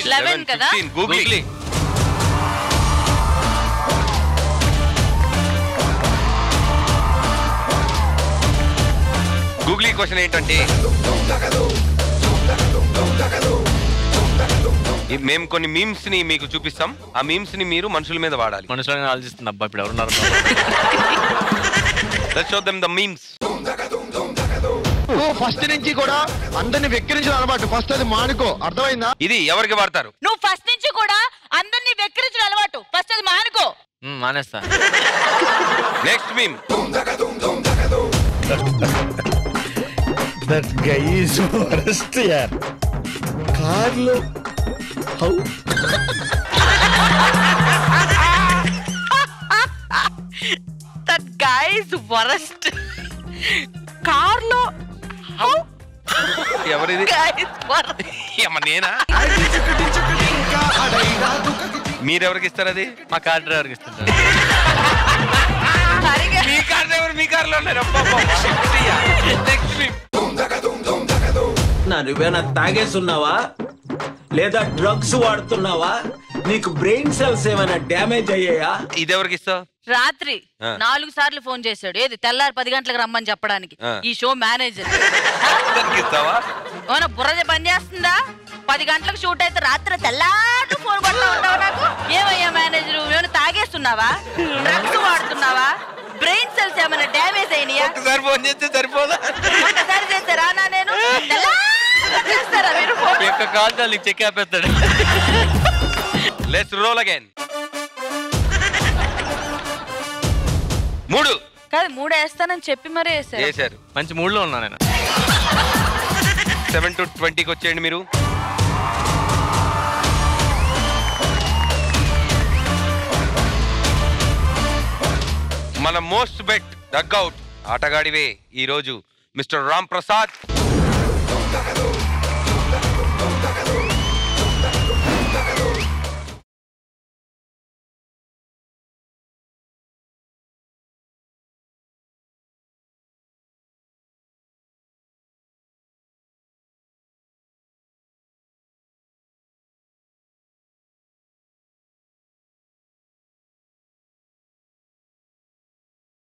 Eleven కదా googly googly question ఏంటంటే ఈ- మేము కొన్ని మీమ్స్ ని మీకు చూపిస్తాం ఆ మీమ్స్ ని మీరు మనుషుల మీద వాడాలి మనుషులను ఆలోచిస్తుంది అబ్బా ఇప్పుడు ఎవరున్నారు let's show them the memes నువ్వు ఫస్ట్ నుంచి కూడా అందరిని వెక్కిరించడం అలవాటు ఫస్ట్ అది మానుకో అర్థమైందా ఇది ఎవరికి వాడతారు నువ్వు ఫస్ట్ నుంచి కూడా అందరినీ వెక్కిరించడం అలవాటు ఫస్ట్ అది మానుకో ఉమ్, మానేస్తా next meme that guy is worst యార్ కార్లో how that guys worst car లో ఎవరిది గైస్ వరస్ట్ ఏమ నేనా మీరెవరికి ఇస్తారు అది మా కార్ డ్రైవర్కి ఇస్తుంటారు సరిగా మీ కార్ డ్రైవర్ మీ కార్ లో ఉన్నారు నెక్స్ట్ మీమ్ నా నువ్వేనా తాగేస్తున్నావా లేదా డ్రగ్స్ వాడుతున్నావా నీకు బ్రెయిన్ సెల్స్ ఏమైనా డ్యామేజ్ అయ్యాయా ఇది ఎవరికి ఇస్తావు రాత్రి ఆ. నాలుగు సార్లు ఫోన్ చేశాడు ఏది తెల్లారి పది గంటలకు రమ్మని చెప్పడానికి ఆ. ఈ షో మేనేజర్ అందరికి ఇస్తావా ఏమన్నా బుర్ర పని చేస్తుందా పది గంటలకు షూట్ అయితే రాత్రి తెల్లారి ఫోన్ కొడతా ఉంటావు నాకు ఏమయ్యా మేనేజర్ ఏమైనా తాగేస్తున్నావా డ్రగ్స్ వాడుతున్నావా బ్రెయిన్ సెల్స్ ఏమైనా డ్యామేజ్ అయినాయా ఒకసారి ఫోన్ చేస్తే సరిపోదా ఒక్కసారి చేస్తే రానా నేను తెల్లారి చేస్తారా మీరు ఫోన్ మీ యొక్క కాల్ నీకు చెక్ ఆపేస్తాడు లెట్స్ రోల్ అగైన్ మూడు కాదు మూడు వేస్తానని చెప్పి మరీ వేసారు చేశారు మంచి మూడ్లో ఉన్నా నేను సెవెన్ టు ట్వంటీకి వచ్చేయండి మీరు మన మోస్ట్ బెట్ డగ్ అవుట్ ఆటగాడివే ఈ రోజు మిస్టర్ రామ్ ప్రసాద్